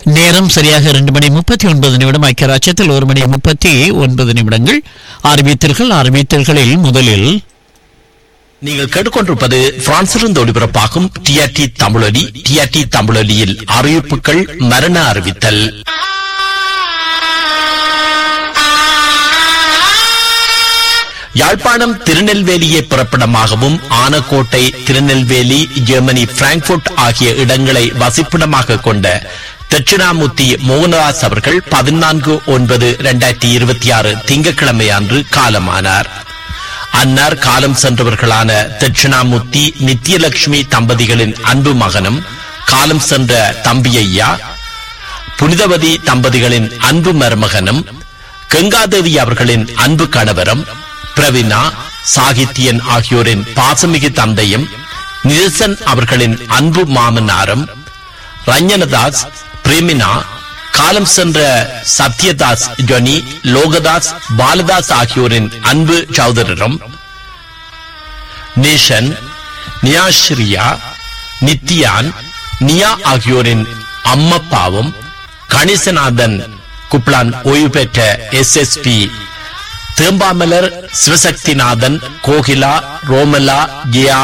நேரம் சரியாக இரண்டு மணி முப்பத்தி ஒன்பது நிமிடம் ஐக்கியராட்சியத்தில் ஒரு மணி முப்பத்தி ஒன்பது நிமிடங்கள் அறிவித்தல்கள் அறிவித்தல்களில் முதலில் நீங்கள் கேட்டுக்கொண்டிருப்பது பிரான்சிலிருந்து ஒளிபரப்பாகும் டிஆர்டி தமிழொலி டிஆர்டி தமிழொலியில் அறிவிப்புகள் மரண அறிவித்தல் யாழ்ப்பாணம் திருநெல்வேலியை புறப்படமாகவும் ஆனக்கோட்டை திருநெல்வேலி ஜெர்மனி பிராங்க்பர்ட் ஆகிய இடங்களை வசிப்பிடமாக கொண்ட தட்சிணாமூர்த்தி மோகனதாஸ் அவர்கள் பதினான்கு ஒன்பது இரண்டாயிரத்தி இருபத்தி ஆறு திங்கட்கிழமை அன்று காலமானார் அன்னார் காலம் சென்றவர்களான தட்சிணாமூர்த்தி நித்யலட்சுமி தம்பதிகளின் அன்பு மகனும் காலம் சென்ற தம்பியையா புனிதவதி தம்பதிகளின் அன்பு மருமகனும் கங்காதேவி அவர்களின் அன்பு கணவரும் பிரவீனா சாகித்யன் ஆகியோரின் பாசமிகு தந்தையும் நிரசன் அவர்களின் அன்பு மாமனாரும் ரஞ்சனதாஸ் பிரேமினா காலம் சென்ற சத்யதாஸ் ஜொனி லோகதாஸ் பாலதாஸ் ஆகியோரின் அன்பு சௌதரரும் நேஷன் நியாஸ்ரியா நித்யான் நியா ஆகியோரின் அம்மப்பாவும் கணேசநாதன் குப்லான் ஓய்வு பெற்ற எஸ்எஸ்பி தேம்பாமலர் சிவசக்திநாதன் கோகிலா ரோமலா ஜியா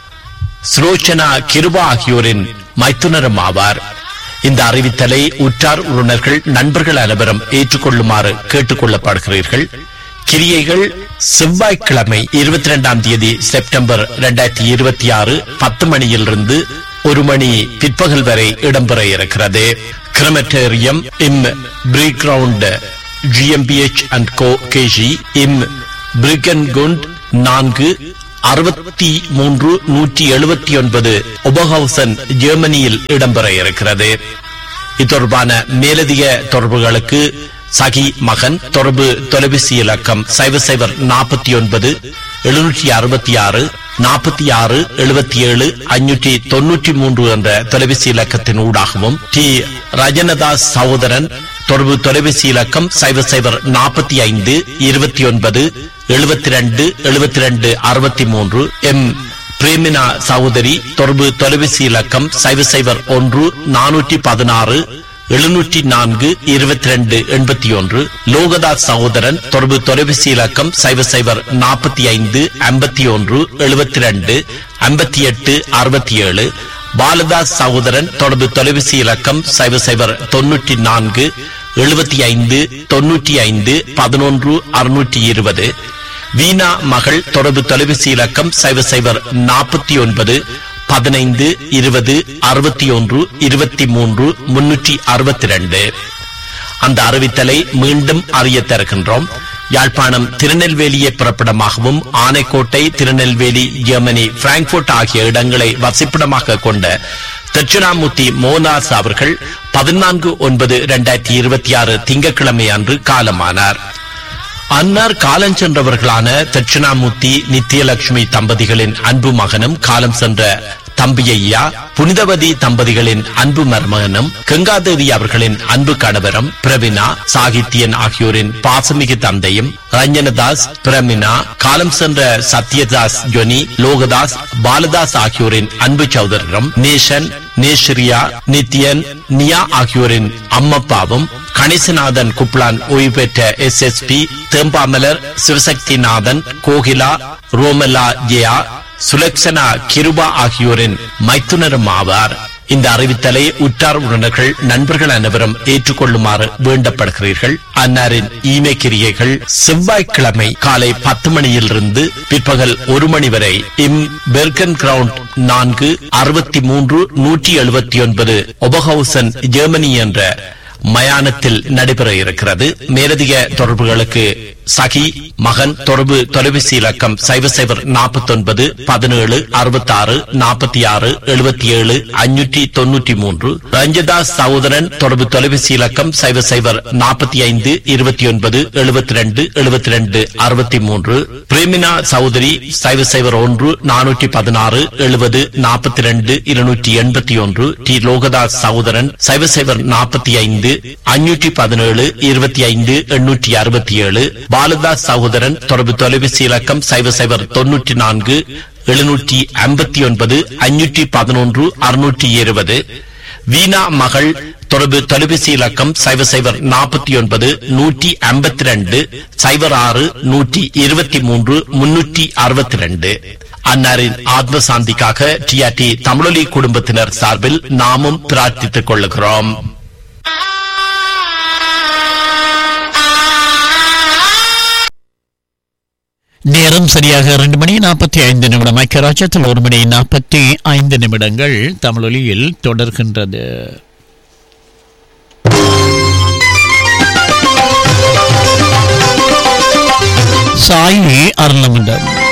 சுரோச்சனா கிருபா ஆகியோரின் மைத்துனரும் ஆவார் இந்த அறிவித்தலை உற்றார் உறவினர்கள் நண்பர்கள் அனைவரும் ஏற்றுக்கொள்ளுமாறு கேட்டுக் கொள்ளப்படுகிறீர்கள் கிரியைகள் செவ்வாய்க்கிழமை இருபத்தி இரண்டாம் தேதி செப்டம்பர் இரண்டாயிரத்தி இருபத்தி ஆறு பத்து மணியிலிருந்து ஒரு மணி பிற்பகல் வரை இடம்பெற இருக்கிறது கிரமட்டேரியம் இம் பிரீக்ரவுண்ட் ஜிஎம்பிஎச் அண்ட் கோ கேஜி இம் பிரிகன்குண்ட் நான்கு அறுபத்தி மூன்று நூற்றி எழுபத்தி ஒன்பது ஒபஹவுசன் ஜெர்மனியில் இடம்பெற இருக்கிறது இத்தொடர்பான மேலதிக தொடர்புகளுக்கு சகி மகன் தொடர்பு தொலைபேசி இலக்கம் சைவர் சைவர் நாற்பத்தி ஒன்பது எழுநூற்றி அறுபத்தி ஆறு நாற்பத்தி ஆறு எழுபத்தி ஏழு ஐநூற்றி தொன்னூற்றி மூன்று என்ற தொலைபேசி இலக்கத்தின் ஊடாகவும் டி ரஜனதாஸ் சகோதரன் தொடர்பு தொலைபேசி இலக்கம் சைவர் சைவர் நாற்பத்தி ஐந்து இருபத்தி ஒன்பது எழுபத்தி ரெண்டு எழுபத்தி ரெண்டு அறுபத்தி மூன்று எம் பிரேமினா சகோதரி தொடர்பு தொலைபேசி இலக்கம் சைவர் சைவர் ஒன்று நானூற்றி பதினாறு எழுநூற்றி நான்கு இருபத்தி ரெண்டு எண்பத்தி ஒன்று லோகதாஸ் சகோதரன் தொடர்பு தொலைபேசி இலக்கம் சைவர் சைவர் நாற்பத்தி ஐந்து ஐம்பத்தி ஒன்று எழுபத்தி ரெண்டு ஐம்பத்தி எட்டு அறுபத்தி ஏழு பாலதாஸ் சகோதரன் தொடர்பு தொலைபேசி இலக்கம் சைவர் சைவர் தொன்னூற்றி நான்கு எழுபத்தி ஐந்து தொன்னூற்றி ஐந்து பதினொன்று அறுநூற்றி இருபது வீணா மகள் தொடர்பு தொலைபேசி இலக்கம் சைவர் சைவர் நாற்பத்தி ஒன்பது பதினைந்து இருபது அறுபத்தி ஒன்று இருபத்தி மூன்று முன்னூற்றி அறுபத்தி ரெண்டு அந்த அறிவித்தலை மீண்டும் அறிய தருகின்றோம் யாழ்ப்பாணம் திருநெல்வேலியை புறப்படமாகவும் ஆனைக்கோட்டை திருநெல்வேலி ஜெர்மனி பிராங்க்பர்ட் ஆகிய இடங்களை வசிப்பிடமாக கொண்ட தட்சிணாமூர்த்தி மோனாஸ் அவர்கள் பதினான்கு ஒன்பது இரண்டாயிரத்தி இருபத்தி ஆறு திங்கட்கிழமை அன்று காலமானார் அன்னார் காலஞ்சென்றவர்களான தட்சிணாமூர்த்தி நித்யலட்சுமி தம்பதிகளின் அன்பு மகனும் காலம் சென்ற தம்பியையா புனிதவதி தம்பதிகளின் அன்பு மருமகனும் கங்காதேவி அவர்களின் அன்பு கணவரும் பிரவினா சாகித்யன் ஆகியோரின் பாசமிகு தந்தையும் ரஞ்சனதாஸ் பிரமினா காலம் சென்ற சத்யதாஸ் ஜொனி லோகதாஸ் பாலதாஸ் ஆகியோரின் அன்பு சௌதரரும் நேஷன் நேஷ்ரியா நித்யன் நியா ஆகியோரின் அம்மப்பாவும் கணேசநாதன் குப்லான் ஓய்வு பெற்ற S S P Thembamalar Sivasakthinathan Kokila Romala Jeya Sulakshana Kirupa ஆகியோரின் மைத்துனரும் ஆவார் இந்த அறிவித்தலை உற்றார் உறவினர்கள் நண்பர்கள் அனைவரும் ஏற்றுக்கொள்ளுமாறு வேண்டப்படுகிறீர்கள் அன்னாரின் ஈமை கிரியைகள் செவ்வாய்க்கிழமை காலை பத்து மணியிலிருந்து பிற்பகல் ஒரு மணி வரை இம் பெர்கன் கிரவுண்ட் நான்கு அறுபத்தி மூன்று நூற்றி எழுபத்தி ஒன்பது ஒபஹவுசன் ஜெர்மனி என்ற மயானத்தில் நடைபெற இருக்கிறது மேலதிக தொடர்புகளுக்கு சகி மகன் தொடர்பு தொலைபேசி இலக்கம் சைவர் சைவர் நாற்பத்தி ஒன்பது பதினேழு அறுபத்தி ஆறு நாற்பத்தி ஆறு எழுபத்தி ஏழு அஞ்சூற்றி தொன்னூற்றி மூன்று ரஞ்சதாஸ் சகோதரன் தொடர்பு தொலைபேசி இலக்கம் சைவர் சைவர் நாற்பத்தி ஐந்து இருபத்தி ஒன்பது எழுபத்தி ரெண்டு எழுபத்தி ரெண்டு அறுபத்தி மூன்று பிரேமினா சகோதரி சைவர் சைவர் ஒன்று நானூற்றி பதினாறு எழுபது நாற்பத்தி ரெண்டு இருநூற்றி எண்பத்தி ஒன்று டி லோகதாஸ் சகோதரன் சைவர் சைவர் நாற்பத்தி ஐந்து அஞ்சூற்றி பதினேழு இருபத்தி ஐந்து எண்ணூற்றி அறுபத்தி ஏழு பாலதாஸ் சகோதரன் தொடர்பு தொலைபேசி இலக்கம் சைவர் சைவர் தொன்னூற்றி நான்கு எழுநூற்றி ஐம்பத்தி ஒன்பது அஞ்சூற்றி பதினொன்று அறுநூற்றி இருபது வீணா மகள் தொடர்பு தொலைபேசி இலக்கம் சைவர் சைவர் நாற்பத்தி ஒன்பது நூற்றி ஐம்பத்தி ரெண்டு சைவர் ஆறு நூற்றி இருபத்தி மூன்று முன்னூற்றி அறுபத்தி ரெண்டு அன்னாரின் ஆத்ம சாந்திக்காக டிஆர்டி தமிழொலி குடும்பத்தினர் சார்பில் நாமும் பிரார்த்தித்துக் கொள்ளுகிறோம் நேரம் சரியாக இரண்டு மணி நாற்பத்தி ஐந்து நிமிடம் ஐக்கியராஜ்யத்தில் ஒரு மணி நாற்பத்தி ஐந்து நிமிடங்கள் தமிழொலியில் தொடர்கின்றது சாயி அருளமிடம்